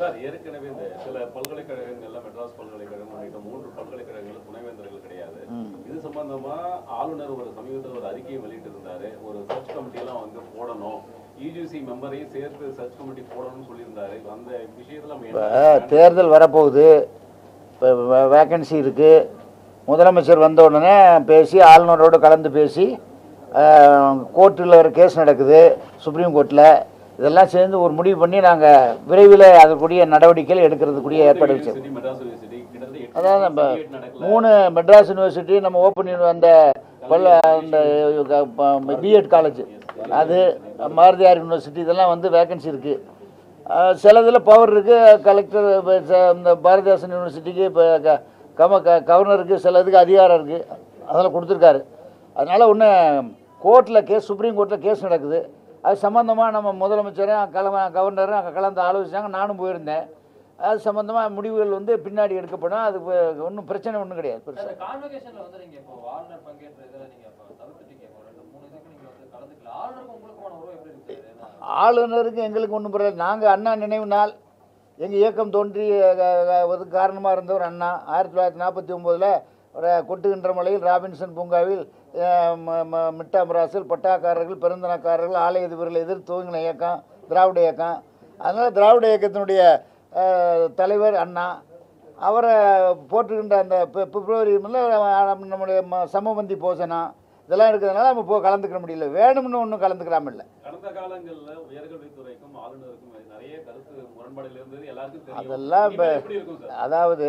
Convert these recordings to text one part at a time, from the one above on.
Sir ஏற்கனவே இந்த சில பல்கலைக்கழகங்கள்ல மெட்ராஸ் பல்கலைக்கழகம் உள்ளிட்ட மூன்று பல்கலைக்கழகங்கள் துணைவேந்தர்கள் கிடையாது இது சம்பந்தமா ஆளுநர் ஒரு சமீபத்தில் ஒரு அறிக்கையை வெளியிட்டிருந்தாரு ஒரு சர்ச் கமிட்டி எல்லாம் வந்து போடணும் யூஜிசி மெம்பரையும் சேர்த்து சர்ச் கமிட்டி போடணும்னு சொல்லியிருந்தாரு அந்த விஷயத்துல நம்ம இப்போ என்ன தேர்தல் வரப்போகுது இப்போ வேக்கன்சி இருக்குது முதலமைச்சர் வந்த உடனே பேசி ஆளுநரோடு கலந்து பேசி கோர்ட்டில் ஒரு கேஸ் நடக்குது சுப்ரீம் கோர்ட்டில் இதெல்லாம் சேர்ந்து ஒரு முடிவு பண்ணி நாங்கள் விரைவில் அதுக்குரிய நடவடிக்கைகள் எடுக்கிறதுக்குரிய ஏற்பாடு வச்சோம் யூனிவர்சிட்டி மெட்ராஸ் யூனிவர்சிட்டி கிட்டத்தட்ட எட்டு அதாவது நம்ம CET நடக்கல மூணு மெட்ராஸ் யூனிவர்சிட்டி நம்ம ஓப்பன் அந்த பல்ல அந்த பிஎட் காலேஜ் அது பாரதியார் யூனிவர்சிட்டி இதெல்லாம் வந்து வேக்கன்சி இருக்குது சிலதில் பவர் இருக்குது கலெக்டர் இப்ப ச- இந்த பாரதிதாசன் யூனிவர்சிட்டிக்கு இப்போ க கம க கவர்னருக்கு சில இதுக்கு அதிகாரம் இருக்குது அதெல்லாம் கொடுத்துருக்காரு அதனால் ஒன்று கோர்ட்டில் கேஸ் சுப்ரீம் கோர்ட்டில் கேஸ் நடக்குது அது சம்மந்தமாக நம்ம முதலமைச்சரும் கல கவர்னரும் அங்கே கலந்து ஆலோசிச்சாங்க நானும் போயிருந்தேன் அது சம்மந்தமாக முடிவுகள் வந்து பின்னாடி எடுக்கப்படும் அது ஒன்றும் பிரச்சனை ஒன்றும் கிடையாது பெருசா அந்த கான்வகேஷன்ல வந்து நீங்க இப்போ ஆளுநர் பங்கேற்ற இதுல நீங்க இப்போ தவிர்த்துட்டீங்க இப்போ ரெண்டு மூணு இதுக்கு நீங்க வந்து கலந்துக்கல ஆளுநருக்கு உங்களுக்குமான உறவு எப்படி இருக்கு ஏன்னா ஆளுநருக்கு எங்களுக்கு ஒன்றும் பரவாயில்ல நாங்கள் அண்ணா நினைவு நாள் எங்கள் இயக்கம் தோன்றி ஒரு காரணமாக இருந்தவர் அண்ணா ஆயிரத்தி தொள்ளாயிரத்தி நாற்பத்தி ஒம்போதில் கொட்டுகின்ற மலையில் ராபின்சன் பூங்காவில் அஹ், ம- ம- மிட்டாமராசல் பட்டாக்காரர்கள் பெருந்தனக்காரர்கள் ஆலய அதிபர்களை எதிர்த்து துவங்கின இயக்கம் திராவிட இயக்கம் அதனால் திராவிட இயக்கத்தினுடைய அஹ், தலைவர் அண்ணா அவரை போற்றுகின்ற அந்த பிப்ர- பிப்ரவரி முதல்ல நம்முடைய ம- சமபந்தி போசனா இதெல்லாம் இருக்கிறதுனால நம்ம போ கலந்துக்கிற முடியல வேணும்னு ஒன்றும் கலந்துக்கிறாம இல்லை கடந்த காலங்கள்ல உயர்கல்வித்துறைக்கும் ஆளுநருக்கும் நிறைய கருத்து முரண்பாடுகள் இருந்தது எல்லாருக்கும் தெரியும் அதெல்லாம் இப்ப- இனிமேல் எப்படி இருக்கும் சார் அதாவது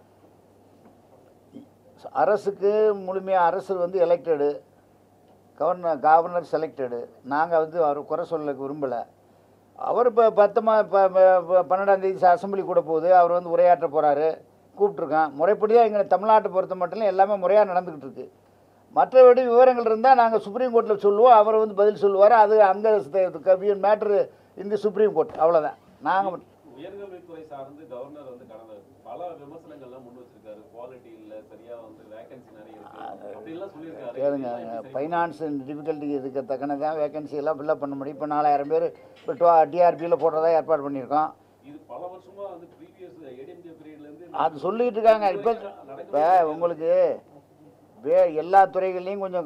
அரசுக்கு முழுமையாக அரசு வந்து எலெக்டடு கவர்னர் கவர்னர் செலக்டடு நாங்கள் வந்து அவர் குறை சொல்ல விரும்பலை அவர் இப்போ பத்தமா இப்போ பன்னெண்டாம் தேதி அசம்பிளி கூட போகுது அவர் வந்து உரையாற்ற போகிறாரு கூப்பிட்ருக்கான் முறைப்படி தான் எங்கள் தமிழ்நாட்டை பொறுத்த மட்டும் எல்லாமே முறையாக நடந்துக்கிட்டு இருக்கு மற்றபடி விவரங்கள் இருந்தால் நாங்கள் சுப்ரீம் கோர்ட்டில் சொல்லுவோம் அவர் வந்து பதில் சொல்லுவார் அது அங்கே மேட்ரு இந்த சுப்ரீம் கோர்ட் அவ்வளோதான் நாங்கள் உயர்கல்வித்துறை சார்ந்து கவர்னர் வந்து கடந்த பல விமர்சனங்கள்லாம் முன் வச்சிருக்காரு குவாலிட்டி இல்ல சரியா வந்து வேகன்சி நிறைய இருக்கு அப்படிலாம் சொல்லியிருக்காரு கேளுங்க இதெல்லாம் எப்படி சரி ஃபைனான்ஸ் டிஃபிகல்ட்டி இருக்க தக்கன தான் வேகன்சி எல்லாம் ஃபில்அப் பண்ண முடியும் இப்போ நாலாயிரம் பேர் இப்போ டிஆர்பியில் போடுறதா ஏற்பாடு பண்ணியிருக்கோம் இது பல வருஷமா வந்து ப்ரீவியஸ் ஏடிஎம்கே பீரியட்ல இருந்து அது சொல்லிக்கிட்டு இருக்காங்க இப்போ இப்போ உங்களுக்கு வே எல்லா துறைகள்லையும் கொஞ்சம்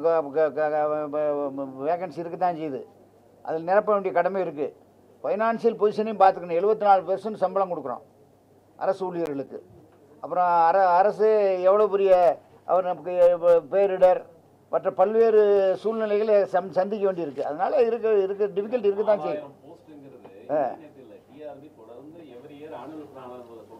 வேகன்சி இருக்க தான் செய்யுது அதில் நிரப்ப வேண்டிய கடமை இருக்குது ஃபைனான்சியல் பொசிஷனையும் பார்த்துக்கணும் எழுபத்தி நாலு பெர்சன்ட் சம்பளம் கொடுக்குறோம் அரசு ஊழியர்களுக்கு அப்புறம் அர அரசு எவ்வளோ பெரிய அவர் நமக்கு ப- பேரிடர் மற்ற பல்வேறு சூழ்நிலைகளை சம் சந்திக்க வேண்டியிருக்கு அதனால இருக்க இருக்க டிஃபிகல்ட் இருக்க தான் செய்யும் ஆயிரம் போஸ்ட்ங்கிறது இல்ல டிஆர்பி தொடர்ந்து எவ்ரி இயர் ஆனுவல் பிளான்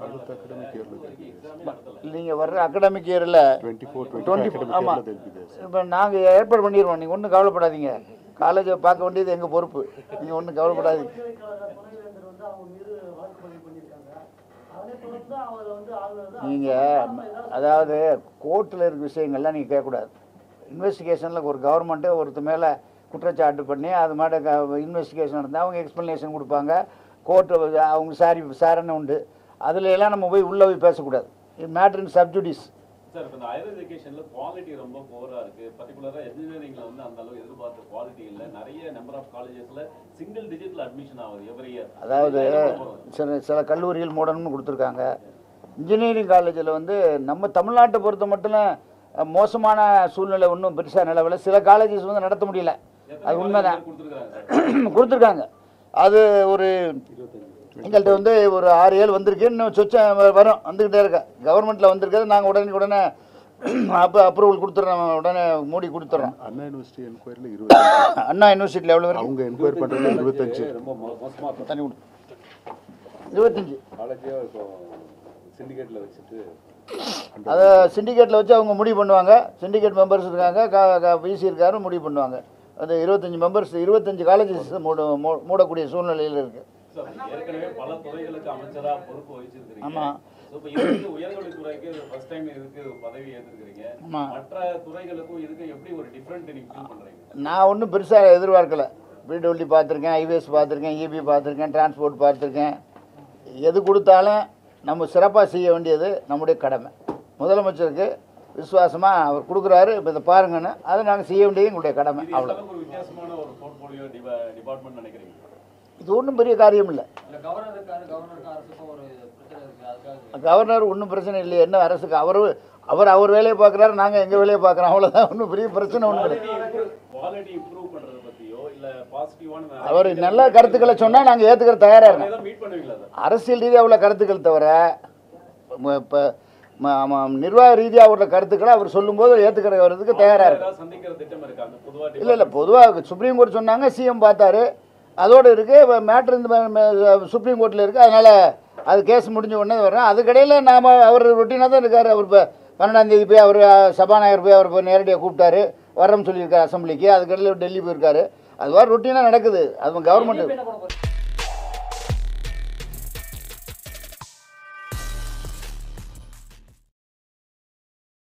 எக்ஸாமே நடத்தல நீங்கள் வர்ற அகடமிக் இயரில் 24, டுவெண்ட்டி 25 ஆமாம் academic year they'll be there. இப்போ நாங்கள் ஏற்பாடு பண்ணிடுவோம் நீங்கள் ஒன்றும் கவலைப்படாதீங்க காலேஜை பார்க்க வேண்டியது எங்கள் பொறுப்பு நீங்கள் ஒன்றும் கவலைப்படாதீங்க பல்கலைக்கழக துணைவேந்தர் வந்து அவங்க மீது வழக்கு பதிவு பண்ணியிருக்காங்க அதனை தொடர்ந்து அவர் வந்து ஆளுநர் நீங்கள் அதாவது கோர்ட்டில் இருக்க விஷயங்கள்லாம் நீங்கள் கேட்கக்கூடாது இன்வெஸ்டிகேஷனில் ஒரு கவர்மெண்ட்டு ஒருத்தர் மேலே குற்றச்சாட்டு பண்ணி அது மாதிரி இன்வெஸ்டிகேஷன் நடந்தால் அவங்க எக்ஸ்ப்ளனேஷன் கொடுப்பாங்க கோர்ட்டு அவங்க சாரி விசாரணை உண்டு அதுல எல்லாம் நம்ம போய் உள்ளே போய் பேசக்கூடாது இது மேட்ரு இன் சப்ஜுடிஸ் சார் இப்போ இந்த ஹையர் எஜுகேஷன்ல குவாலிட்டி ரொம்ப போரா இருக்கு பர்டிகுலரா என்ஜினியரிங்ல வந்து அந்த அளவு எதிர்பார்த்த குவாலிட்டி இல்ல நிறைய நம்பர் ஆஃப் காலேஜஸ்ல சிங்கிள் டிஜிட்ல அட்மிஷன் ஆகுது எவ்ரி இயர் அதாவது சில சில கல்லூரிகள் மூடணும்னு கொடுத்துருக்காங்க இன்ஜினியரிங் காலேஜில் வந்து நம்ம தமிழ்நாட்டை பொறுத்த மட்டும் அஹ், மோசமான சூழ்நிலை ஒன்றும் பெருசாக நிலவல சில காலேஜஸ் வந்து நடத்த முடியல அது உண்மைதான் கொடுத்துருக்காங்க கொடுத்துருக்காங்க அது ஒரு எங்கள்கிட்ட வந்து ஒரு ஆறு ஏழு வந்திருக்கு இன்னும் சொச்சம் வ- வரும் வந்துக்கிட்டே இருக்கா கவர்மெண்ட்டில் வந்திருக்கிறது நாங்கள் உடனே உடனே அப்போ அப்ரூவல் கொடுத்துட்றோம் உடனே மூடி கொடுத்துட்றோம் அண்ணா யூனிவர்சிட்டி என்கொயரியில் இருபத்தஞ்சு அண்ணா யூனிவர்சிட்டியில் எவ்வளோ வரும் அவங்க என்கொயரி பண்ணுறது இருபத்தஞ்சு ரொம்ப மோ- மோசமா இருக்கு. தண்ணி கொடு இருபத்தஞ்சி காலேஜே இப்போ சிண்டிகேட்ல வச்சுட்டு அதை சிண்டிகேட்டில் வச்சு அவங்க முடிவு பண்ணுவாங்க சிண்டிகேட் மெம்பர்ஸ் இருக்காங்க விசி இருக்காரு முடிவு பண்ணுவாங்க அது இருபத்தஞ்சி மெம்பர்ஸ் இருபத்தஞ்சி காலேஜஸ் மூட மூ- மூடக்கூடிய சூழ்நிலையில் இருக்குது சார், ஏற்கனவே பல துறைகளுக்கு அமைச்சரா பொறுப்பு வச்சிருக்கிறீங்க ஆமா. So, இப்ப இது வந்து உயர்கல்வித்துறைக்கு ஃபர்ஸ்ட் டைம் இதுக்கு பதவி ஏற்றிருக்கிறீங்க ஆமா. மற்ற துறைகளுக்கும் இதுக்கு எப்படி ஒரு டிஃபரெண்ட் நீங்க ஃபீல் பண்றீங்க நான் ஒன்றும் பெருசாக எதிர்பார்க்கல பிடபிள்யூ பார்த்துருக்கேன் ஹைவேஸ் பார்த்துருக்கேன் இபி பார்த்துருக்கேன் டிரான்ஸ்போர்ட் பார்த்துருக்கேன் எது கொடுத்தாலும் நம்ம சிறப்பாக செய்ய வேண்டியது நம்முடைய கடமை முதலமைச்சருக்கு விசுவாசமாக அவர் கொடுக்குறாரு இப்போ இதை பாருங்கன்னு அதை நாங்கள் செய்ய வேண்டியது எங்களுடைய கடமை இது அவ்வளோ எந்த அளவுக்கு ஒரு வித்தியாசமான ஒரு போர்ட்போலியோ டிபார்ட்மெண்ட் நினைக்கிறீங்க இது ஒன்றும் பெரிய காரியம் இல்லை இல்ல கவர்னர் இருக்காரு கவர்னருக்கும் அரசுக்கும் ஒரு பிரச்சனை இருக்கு அதுக்காக கவர்னர் ஒன்றும் பிரச்சனை இல்லை என்ன அரசுக்கு அவர் அவர் அவர் வேலையை பார்க்குறாரு நாங்கள் எங்கள் வேலையை பார்க்குறோம் அவ்வளோதான் ஒன்றும் பெரிய பிரச்சனை ஒன்றும் இல்லை குவாலிட்டி இம்ப்ரூவ் பண்றத பத்தியோ இல்ல பாசிட்டிவான அவர் நல்ல கருத்துக்களை சொன்னால் நாங்கள் ஏற்றுக்கிற தயாராக இருக்கோம் மீட் பண்ணுவீங்களா சார் அரசியல் ரீதியாக உள்ள கருத்துக்கள் தவிர இப்போ நிர்வாக ரீதியாக உள்ள கருத்துக்களை அவர் சொல்லும்போது ஏற்றுக்கிறதுக்கு தயாராக இருக்கும் ஏதாவது சந்திக்கிற திட்டம் இருக்கா அந்த பொதுவா இல்லை இல்லை பொதுவாக சுப்ரீம் கோர்ட் சொன்னாங்க சிஎம் பார்த்தாரு அதோடு இருக்குது மேட்ரு இந்த ம- ம- சுப்ரீம் கோர்ட்டில் இருக்குது அதனால் அது கேஸ் முடிஞ்ச உடனே வர்றேன் அதுக்கடையில் நாம் அவர் ரொட்டீனாக தான் இருக்கார் அவர் இப்போ பன்னெண்டாம் தேதி போய் அவர் சபாநாயகர் போய் அவர் போய் நேரடியாக கூப்பிட்டாரு வரேன்னு சொல்லியிருக்காரு அசம்பிளிக்கு அதுக்கடையில் டெல்லி போயிருக்காரு அது மாதிரி ரொட்டீனாக நடக்குது அது கவர்மெண்ட் என்ன பண்ண போறீங்க